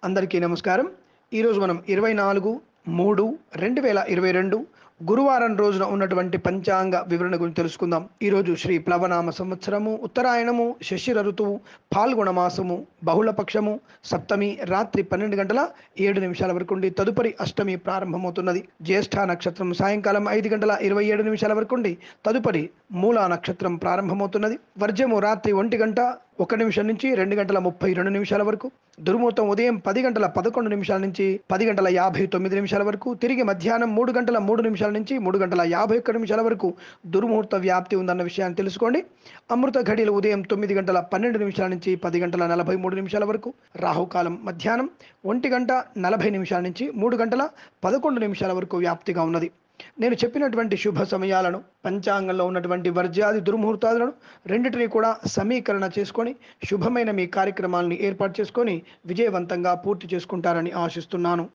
అందరికీ నమస్కారం ఈరోజు మనం ఇరవై నాలుగు మూడు రెండు వేల ఇరవై రెండు గురువారం రోజున ఉన్నటువంటి పంచాంగ వివరణ గురించి తెలుసుకుందాం ఈరోజు శ్రీ ప్లవనామ సంవత్సరము ఉత్తరాయణము శశిర ఋతువు పాల్గొన మాసము బహుళపక్షము సప్తమి రాత్రి పన్నెండు గంటల ఏడు నిమిషాల వరకు ఉండి తదుపరి అష్టమి ప్రారంభమవుతున్నది జ్యేష్ఠ నక్షత్రం సాయంకాలం ఐదు గంటల ఇరవై ఏడు నిమిషాల వరకు ఉండి తదుపరి మూలా నక్షత్రం ప్రారంభమవుతున్నది వర్జము రాత్రి ఒంటి గంట ఒక నిమిషం నుంచి రెండు గంటల ముప్పై రెండు నిమిషాల వరకు దుర్ముహూర్తం ఉదయం పది గంటల పదకొండు నిమిషాల నుంచి పది గంటల యాభై తొమ్మిది నిమిషాల వరకు తిరిగి మధ్యాహ్నం మూడు గంటల మూడు నిమిషాల నుంచి మూడు గంటల యాభై ఒక్క నిమిషాల వరకు దుర్ముహూర్త వ్యాప్తి ఉందన్న విషయాన్ని తెలుసుకోండి అమృత ఘడియలు ఉదయం తొమ్మిది గంటల పన్నెండు నిమిషాల నుంచి పది గంటల నలభై మూడు నిమిషాల వరకు రాహుకాలం మధ్యాహ్నం ఒంటి గంట నలభై నిమిషాల నుంచి మూడు గంటల పదకొండు నిమిషాల వరకు వ్యాప్తిగా ఉన్నది నేను చెప్పినటువంటి శుభ సమయాలను పంచాంగంలో ఉన్నటువంటి వర్జ్యాది దుర్ముహూర్తాలను రెండింటినీ కూడా సమీకరణ చేసుకొని శుభమైన మీ కార్యక్రమాలని ఏర్పాటు చేసుకొని విజయవంతంగా పూర్తి చేసుకుంటారని ఆశిస్తున్నాను